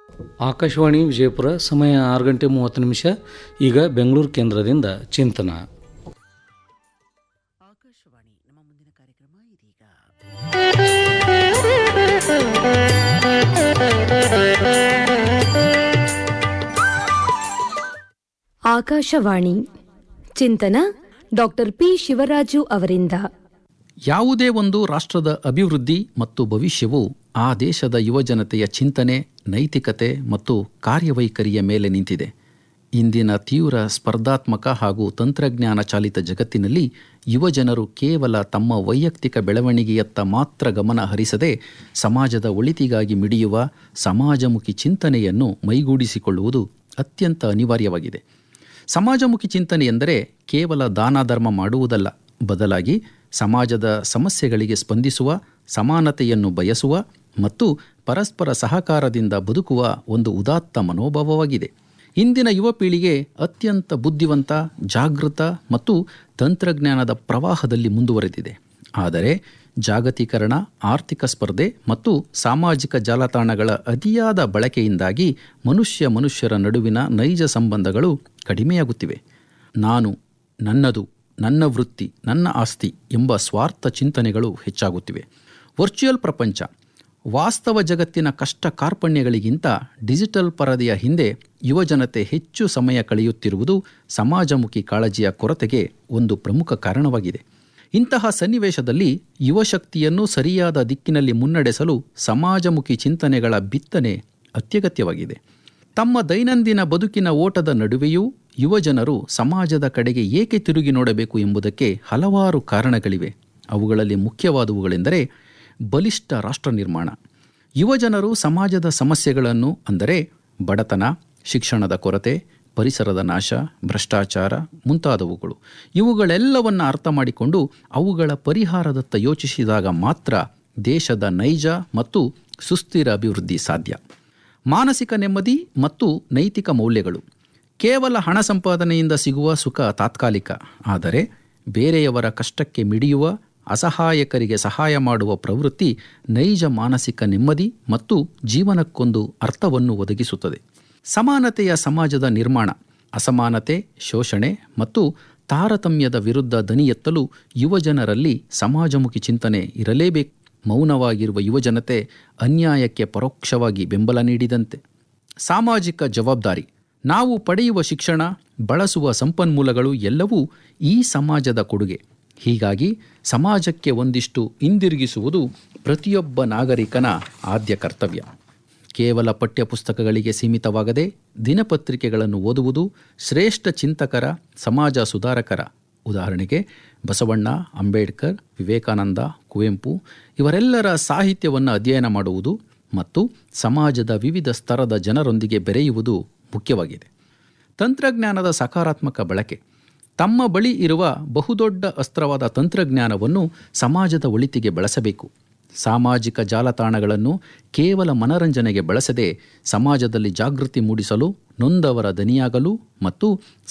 ಆಕಾಶವಾಣಿ ವಿಜಯಪುರ ಸಮಯ ಆರು ಗಂಟೆ ಮೂವತ್ತು ನಿಮಿಷ ಈಗ ಬೆಂಗಳೂರು ಕೇಂದ್ರದಿಂದ ಚಿಂತನ ಆಕಾಶವಾಣಿ ನಮ್ಮ ಮುಂದಿನ ಕಾರ್ಯಕ್ರಮ ಇದೀಗ ಆಕಾಶವಾಣಿ ಚಿಂತನ ಡಾಕ್ಟರ್ ಪಿ ಶಿವರಾಜು ಅವರಿಂದ ಯಾವುದೇ ಒಂದು ರಾಷ್ಟ್ರದ ಅಭಿವೃದ್ಧಿ ಮತ್ತು ಭವಿಷ್ಯವು ಆ ದೇಶದ ಯುವಜನತೆಯ ಚಿಂತನೆ ನೈತಿಕತೆ ಮತ್ತು ಕಾರ್ಯವೈಖರಿಯ ಮೇಲೆ ನಿಂತಿದೆ ಇಂದಿನ ತೀವ್ರ ಸ್ಪರ್ಧಾತ್ಮಕ ಹಾಗೂ ತಂತ್ರಜ್ಞಾನ ಚಾಲಿತ ಜಗತ್ತಿನಲ್ಲಿ ಯುವಜನರು ಕೇವಲ ತಮ್ಮ ವೈಯಕ್ತಿಕ ಬೆಳವಣಿಗೆಯತ್ತ ಮಾತ್ರ ಗಮನ ಹರಿಸದೆ ಸಮಾಜದ ಒಳಿತಿಗಾಗಿ ಮಿಡಿಯುವ ಸಮಾಜಮುಖಿ ಚಿಂತನೆಯನ್ನು ಮೈಗೂಡಿಸಿಕೊಳ್ಳುವುದು ಅತ್ಯಂತ ಅನಿವಾರ್ಯವಾಗಿದೆ ಸಮಾಜಮುಖಿ ಚಿಂತನೆ ಎಂದರೆ ಕೇವಲ ದಾನ ಧರ್ಮ ಮಾಡುವುದಲ್ಲ ಬದಲಾಗಿ ಸಮಾಜದ ಸಮಸ್ಯೆಗಳಿಗೆ ಸ್ಪಂದಿಸುವ ಸಮಾನತೆಯನ್ನು ಬಯಸುವ ಮತ್ತು ಪರಸ್ಪರ ಸಹಕಾರದಿಂದ ಬದುಕುವ ಒಂದು ಉದಾತ್ತ ಮನೋಭಾವವಾಗಿದೆ ಇಂದಿನ ಯುವ ಪೀಳಿಗೆ ಅತ್ಯಂತ ಬುದ್ಧಿವಂತ ಜಾಗೃತ ಮತ್ತು ತಂತ್ರಜ್ಞಾನದ ಪ್ರವಾಹದಲ್ಲಿ ಮುಂದುವರೆದಿದೆ ಆದರೆ ಜಾಗತೀಕರಣ ಆರ್ಥಿಕ ಸ್ಪರ್ಧೆ ಮತ್ತು ಸಾಮಾಜಿಕ ಜಾಲತಾಣಗಳ ಅತಿಯಾದ ಬಳಕೆಯಿಂದಾಗಿ ಮನುಷ್ಯ ಮನುಷ್ಯರ ನಡುವಿನ ನೈಜ ಸಂಬಂಧಗಳು ಕಡಿಮೆಯಾಗುತ್ತಿವೆ ನಾನು ನನ್ನದು ನನ್ನ ವೃತ್ತಿ ನನ್ನ ಆಸ್ತಿ ಎಂಬ ಸ್ವಾರ್ಥ ಚಿಂತನೆಗಳು ಹೆಚ್ಚಾಗುತ್ತಿವೆ ವರ್ಚುವಲ್ ಪ್ರಪಂಚ ವಾಸ್ತವ ಜಗತ್ತಿನ ಕಷ್ಟ ಕಾರ್ಪಣ್ಯಗಳಿಗಿಂತ ಡಿಜಿಟಲ್ ಪರದೆಯ ಹಿಂದೆ ಯುವಜನತೆ ಹೆಚ್ಚು ಸಮಯ ಕಳೆಯುತ್ತಿರುವುದು ಸಮಾಜಮುಖಿ ಕಾಳಜಿಯ ಕೊರತೆಗೆ ಒಂದು ಪ್ರಮುಖ ಕಾರಣವಾಗಿದೆ ಇಂತಹ ಸನ್ನಿವೇಶದಲ್ಲಿ ಯುವಶಕ್ತಿಯನ್ನು ಸರಿಯಾದ ದಿಕ್ಕಿನಲ್ಲಿ ಮುನ್ನಡೆಸಲು ಸಮಾಜಮುಖಿ ಚಿಂತನೆಗಳ ಬಿತ್ತನೆ ಅತ್ಯಗತ್ಯವಾಗಿದೆ ತಮ್ಮ ದೈನಂದಿನ ಬದುಕಿನ ಓಟದ ನಡುವೆಯೂ ಯುವಜನರು ಸಮಾಜದ ಕಡೆಗೆ ಏಕೆ ತಿರುಗಿ ನೋಡಬೇಕು ಎಂಬುದಕ್ಕೆ ಹಲವಾರು ಕಾರಣಗಳಿವೆ ಅವುಗಳಲ್ಲಿ ಮುಖ್ಯವಾದವುಗಳೆಂದರೆ ಬಲಿಷ್ಠ ರಾಷ್ಟ್ರ ನಿರ್ಮಾಣ ಯುವಜನರು ಸಮಾಜದ ಸಮಸ್ಯೆಗಳನ್ನು ಅಂದರೆ ಬಡತನ ಶಿಕ್ಷಣದ ಕೊರತೆ ಪರಿಸರದ ನಾಶ ಭ್ರಷ್ಟಾಚಾರ ಮುಂತಾದವುಗಳು ಇವುಗಳೆಲ್ಲವನ್ನು ಅರ್ಥ ಮಾಡಿಕೊಂಡು ಅವುಗಳ ಪರಿಹಾರದತ್ತ ಯೋಚಿಸಿದಾಗ ಮಾತ್ರ ದೇಶದ ನೈಜ ಮತ್ತು ಸುಸ್ಥಿರ ಅಭಿವೃದ್ಧಿ ಸಾಧ್ಯ ಮಾನಸಿಕ ನೆಮ್ಮದಿ ಮತ್ತು ನೈತಿಕ ಮೌಲ್ಯಗಳು ಕೇವಲ ಹಣ ಸಂಪಾದನೆಯಿಂದ ಸಿಗುವ ಸುಖ ತಾತ್ಕಾಲಿಕ ಆದರೆ ಬೇರೆಯವರ ಕಷ್ಟಕ್ಕೆ ಮಿಡಿಯುವ ಅಸಹಾಯಕರಿಗೆ ಸಹಾಯ ಮಾಡುವ ಪ್ರವೃತ್ತಿ ನೈಜ ಮಾನಸಿಕ ನೆಮ್ಮದಿ ಮತ್ತು ಜೀವನಕ್ಕೊಂದು ಅರ್ಥವನ್ನು ಒದಗಿಸುತ್ತದೆ ಸಮಾನತೆಯ ಸಮಾಜದ ನಿರ್ಮಾಣ ಅಸಮಾನತೆ ಶೋಷಣೆ ಮತ್ತು ತಾರತಮ್ಯದ ವಿರುದ್ಧ ದನಿ ಎತ್ತಲು ಯುವಜನರಲ್ಲಿ ಸಮಾಜಮುಖಿ ಚಿಂತನೆ ಇರಲೇಬೇಕು ಮೌನವಾಗಿರುವ ಯುವಜನತೆ ಅನ್ಯಾಯಕ್ಕೆ ಪರೋಕ್ಷವಾಗಿ ಬೆಂಬಲ ನೀಡಿದಂತೆ ಸಾಮಾಜಿಕ ಜವಾಬ್ದಾರಿ ನಾವು ಪಡೆಯುವ ಶಿಕ್ಷಣ ಬಳಸುವ ಸಂಪನ್ಮೂಲಗಳು ಎಲ್ಲವೂ ಈ ಸಮಾಜದ ಕೊಡುಗೆ ಹೀಗಾಗಿ ಸಮಾಜಕ್ಕೆ ಒಂದಿಷ್ಟು ಹಿಂದಿರುಗಿಸುವುದು ಪ್ರತಿಯೊಬ್ಬ ನಾಗರಿಕನ ಆದ್ಯ ಕರ್ತವ್ಯ ಕೇವಲ ಪಠ್ಯಪುಸ್ತಕಗಳಿಗೆ ಸೀಮಿತವಾಗದೆ ದಿನಪತ್ರಿಕೆಗಳನ್ನು ಓದುವುದು ಶ್ರೇಷ್ಠ ಚಿಂತಕರ ಸಮಾಜ ಸುಧಾರಕರ ಉದಾಹರಣೆಗೆ ಬಸವಣ್ಣ ಅಂಬೇಡ್ಕರ್ ವಿವೇಕಾನಂದ ಕುವೆಂಪು ಇವರೆಲ್ಲರ ಸಾಹಿತ್ಯವನ್ನು ಅಧ್ಯಯನ ಮಾಡುವುದು ಮತ್ತು ಸಮಾಜದ ವಿವಿಧ ಸ್ತರದ ಜನರೊಂದಿಗೆ ಬೆರೆಯುವುದು ಮುಖ್ಯವಾಗಿದೆ ತಂತ್ರಜ್ಞಾನದ ಸಕಾರಾತ್ಮಕ ಬಳಕೆ ತಮ್ಮ ಬಳಿ ಇರುವ ಬಹುದೊಡ್ಡ ಅಸ್ತ್ರವಾದ ತಂತ್ರಜ್ಞಾನವನ್ನು ಸಮಾಜದ ಒಳಿತಿಗೆ ಬಳಸಬೇಕು ಸಾಮಾಜಿಕ ಜಾಲತಾಣಗಳನ್ನು ಕೇವಲ ಮನರಂಜನೆಗೆ ಬಳಸದೆ ಸಮಾಜದಲ್ಲಿ ಜಾಗೃತಿ ಮೂಡಿಸಲು ನೊಂದವರ ದನಿಯಾಗಲು ಮತ್ತು